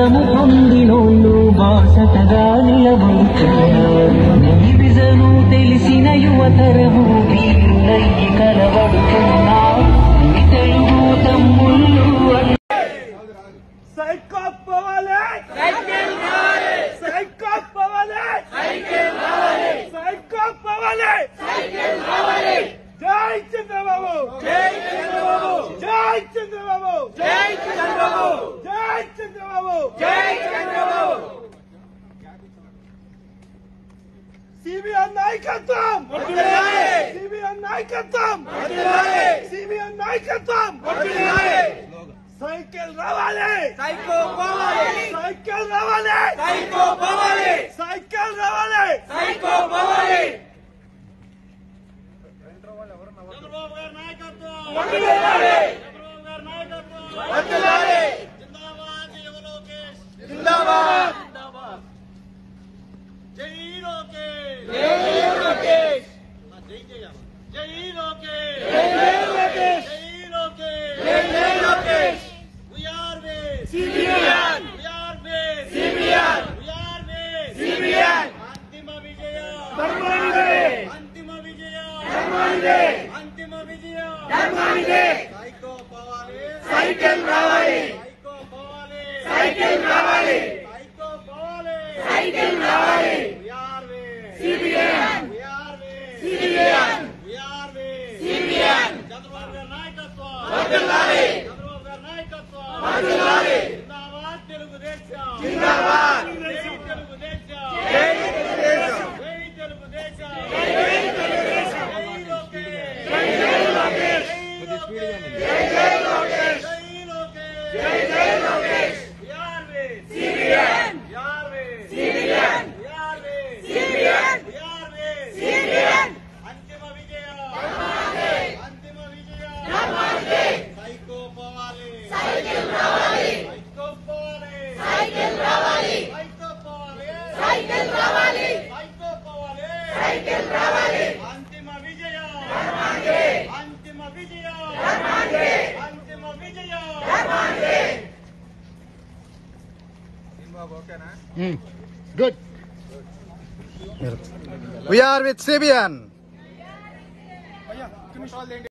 బలము పొందినోళ్ళు బాసటగా నిలబడుతున్నారు నీ విజను తెలిసిన యువతరము వీరులై కలబడుతున్నారు ఈ తెలుగు తమ్ముళ్ళు అన్న సైకో పోవాలి సైకో పోవాలి సైకో పోవాలి జై చంద్రబాబు జై చంద్రబాబు జై చంద్రబాబు జై చంద్రబాబు జై చంద్రబాబు జై చంద్రబాబు సిబిఎన్ నాయకత్వం సిబిఎన్ నాయకత్వం సిబిఎన్ నాయకత్వం సైకిల్ రావాలి సైకో పోవాలి సైకిల్ రావాలి సైకో పోవాలి సైకిల్ రావాలి సైకో పోవాలి చంద్రబాబు గారి నాయకత్వం వర్ధిల్లాలి. చంద్రబాబు గారి నాయకత్వం వర్ధిల్లాలి. జిందాబాద్ యువ లోకేష్ జిందాబాద్ జిందాబాద్ జై లోకేష్ జై లోకేష్ జై జయ జై లోకేష్ జై జై లోకేష్ జై లోకేష్ జై జై Lokesh We are with CBN We are with CBN We are with CBN అంతిమ విజయ ధర్మానిదే అంతిమ విజయ ధర్మానిదే అంతిమ విజయ ధర్మానిదే సైకో పోవాలి సైకిల్ రావాలి సైకో పోవాలి సైకిల్ రావాలి సైకో పోవాలి సైకిల్ రావాలి We are with CBN We are with CBN We are with CBN Chandrababu గారి నాయకత్వం వర్ధిల్లాలి. చంద్రబాబు గారి నాయకత్వం వర్ధిల్లాలి. జిందాబాద్ తెలుగుదేశం జిందాబాద్. జై తెలుగుదేశం జై తెలుగుదేశం జై తెలుగుదేశం జై తెలుగుదేశం జై లోకేష్ జై జై లోకేష్ జై లోకేష్ జై జై లోకేష్ జై లోకేష్ జై జై Lokesh We are with CBN We are with CBN We are with CBN We are with CBN అంతిమ విజయ ధర్మానిదే అంతిమ విజయ ధర్మానిదే సైకో పోవాలి సైకిల్ రావాలి సైకో పోవాలి సైకిల్ రావాలి సైకో పోవాలి సైకిల్ రావాలి సైకో పోవాలి సైకిల్ రావాలి అంతిమ విజయ ధర్మానిదే అంతిమ విజయ ధర్మానిదే అంతిమ విజయ ధర్మానిదే Good. We are with CBN.